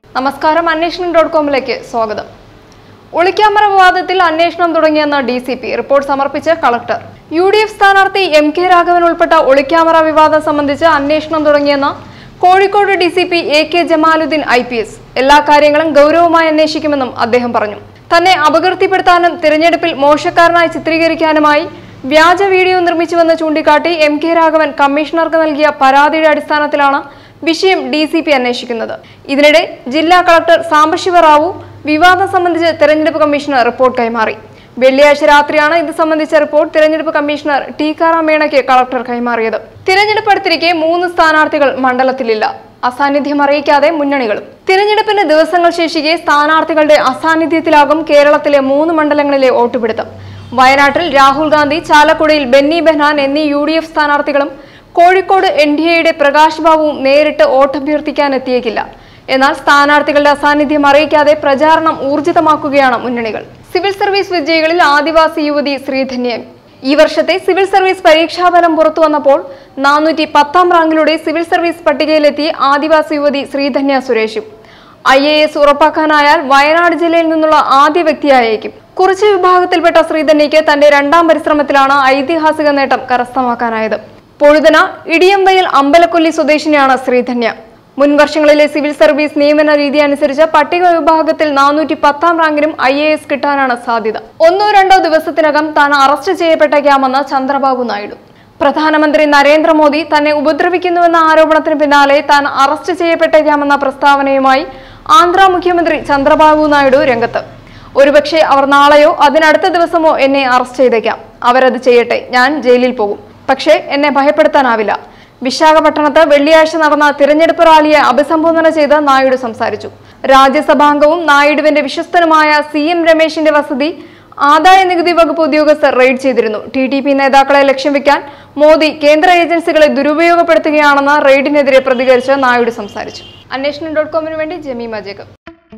നമസ്കാരം അന്വേഷണം ഡോട്ട് കോമിലേക്ക് സ്വാഗതം ഒളിക്യാമറ വിവാദത്തിൽ അന്വേഷണം തുടങ്ങിയെന്ന ഡി സി പി റിപ്പോർട്ട് സമർപ്പിച്ച് കളക്ടർ യു ഡി എഫ് സ്ഥാനാർത്ഥി എം കെ രാഘവൻ ഉൾപ്പെട്ട ഒളിക്യാമറ വിവാദം സംബന്ധിച്ച് അന്വേഷണം തുടങ്ങിയെന്ന Kozhikode D C P A K Jamaluddin I P S എല്ലാ കാര്യങ്ങളും ഗൗരവമായി അന്വേഷിക്കുമെന്നും അദ്ദേഹം പറഞ്ഞു തന്നെ അപകീർത്തിപ്പെടുത്താനും തിരഞ്ഞെടുപ്പിൽ മോശക്കാരനായി ചിത്രീകരിക്കാനുമായി വ്യാജ വീഡിയോ നിർമ്മിച്ചുവെന്ന് ചൂണ്ടിക്കാട്ടി എം കെ രാഘവൻ കമ്മീഷണർക്ക് നൽകിയ പരാതിയുടെ അടിസ്ഥാനത്തിലാണ് വിഷയം ഡി സി പി അന്വേഷിക്കുന്നത് ഇതിനിടെ ജില്ലാ കളക്ടർ സാംബശിവ റാവു വിവാദം സംബന്ധിച്ച് തെരഞ്ഞെടുപ്പ് കമ്മീഷണർ റിപ്പോർട്ട് കൈമാറി വെള്ളിയാഴ്ച രാത്രിയാണ് ഇത് സംബന്ധിച്ച റിപ്പോർട്ട് തിരഞ്ഞെടുപ്പ് കമ്മീഷണർ ടീക്കാറാം മീണയ്ക്ക് കളക്ടർ കൈമാറിയത് തിരഞ്ഞെടുപ്പ് അടുത്തിരിക്കെ മൂന്ന് സ്ഥാനാർത്ഥികൾ മണ്ഡലത്തിലില്ല അസാന്നിധ്യം അറിയിക്കാതെ മുന്നണികളും തിരഞ്ഞെടുപ്പിന് ദിവസങ്ങൾ ശേഷിക്കെ സ്ഥാനാർത്ഥികളുടെ അസാന്നിധ്യത്തിലാകും കേരളത്തിലെ മൂന്ന് മണ്ഡലങ്ങളിലെ വോട്ടുപിടുത്തം വയനാട്ടിൽ രാഹുൽ ഗാന്ധി ചാലക്കുടിയിൽ ബെന്നി ബെഹ്നാൻ എന്നീ യു ഡി എഫ് സ്ഥാനാർത്ഥികളും കോഴിക്കോട് എൻ ഡി എയുടെ പ്രകാശ് ബാബുവും നേരിട്ട് വോട്ടഭ്യർത്ഥിക്കാൻ എത്തിയേക്കില്ല എന്നാൽ സ്ഥാനാർത്ഥികളുടെ അസാന്നിധ്യം അറിയിക്കാതെ പ്രചാരണം ഊർജിതമാക്കുകയാണ് മുന്നണികൾ സിവിൽ സർവീസ് വിജയികളിൽ ആദിവാസി യുവതി ശ്രീധന്യൻ ഈ വർഷത്തെ സിവിൽ സർവീസ് പരീക്ഷാഫലം പുറത്തു വന്നപ്പോൾ നാനൂറ്റി പത്താം റാങ്കിലൂടെ സിവിൽ സർവീസ് പട്ടികയിലെത്തി ആദിവാസി യുവതി ശ്രീധന്യ സുരേഷും ഐ എ എസ് ഉറപ്പാക്കാനായാൽ വയനാട് ജില്ലയിൽ നിന്നുള്ള ആദ്യ വ്യക്തിയായേക്കും കുറിച്ച് വിഭാഗത്തിൽപ്പെട്ട ശ്രീധന്യയ്ക്ക് തന്റെ രണ്ടാം പരിശ്രമത്തിലാണ് ഐതിഹാസിക നേട്ടം കരസ്ഥമാക്കാനായത് പൊഴുതന ഇടിയമ്പയിൽ അമ്പലക്കൊല്ലി സ്വദേശിനിയാണ് ശ്രീധന്യ മുൻ വർഷങ്ങളിലെ സിവിൽ സർവീസ് നിയമന രീതി അനുസരിച്ച് പട്ടിക വിഭാഗത്തിൽ നാനൂറ്റി പത്താം റാങ്കിനും ഐ എ എസ് കിട്ടാനാണ് സാധ്യത ഒന്നോ രണ്ടോ ദിവസത്തിനകം താൻ അറസ്റ്റ് ചെയ്യപ്പെട്ടേക്കാമെന്ന് ചന്ദ്രബാബു നായിഡു പ്രധാനമന്ത്രി നരേന്ദ്രമോദി തന്നെ ഉപദ്രവിക്കുന്നുവെന്ന ആരോപണത്തിന് പിന്നാലെ താൻ അറസ്റ്റ് ചെയ്യപ്പെട്ടേക്കാമെന്ന പ്രസ്താവനയുമായി ആന്ധ്ര മുഖ്യമന്ത്രി ചന്ദ്രബാബു നായിഡു രംഗത്ത് ഒരുപക്ഷെ അവർ നാളെയോ അതിനടുത്ത ദിവസമോ എന്നെ അറസ്റ്റ് ചെയ്തേക്കാം അവരത് ചെയ്യട്ടെ ഞാൻ ജയിലിൽ പോകും പക്ഷേ എന്നെ ഭയപ്പെടുത്താനാവില്ല വിശാഖപട്ടണത്ത് വെള്ളിയാഴ്ച നടന്ന തിരഞ്ഞെടുപ്പ് റാലിയെ അഭിസംബോധന ചെയ്ത് നായിഡു സംസാരിച്ചു രാജ്യസഭാംഗവും നായിഡുവിന്റെ വിശ്വസ്തനുമായ സി എം രമേശിന്റെ വസതി ആദായ നികുതി വകുപ്പ് ഉദ്യോഗസ്ഥർ റെയ്ഡ് ചെയ്തിരുന്നു ടി ടി പി നേതാക്കളെ ലക്ഷ്യം വെക്കാൻ മോദി കേന്ദ്ര ഏജൻസികളെ ദുരുപയോഗപ്പെടുത്തുകയാണെന്ന് റെയ്ഡിനെതിരെ പ്രതികരിച്ച് നായിഡു സംസാരിച്ചു അന്വേഷണം ഡോട്ട് കോമിന് വേണ്ടി Jemima Jacob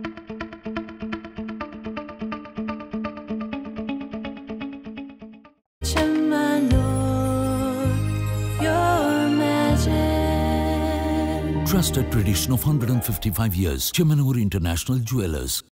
Chamanur, your magic. Trusted tradition of 155 years. Chemanur International Jewelers.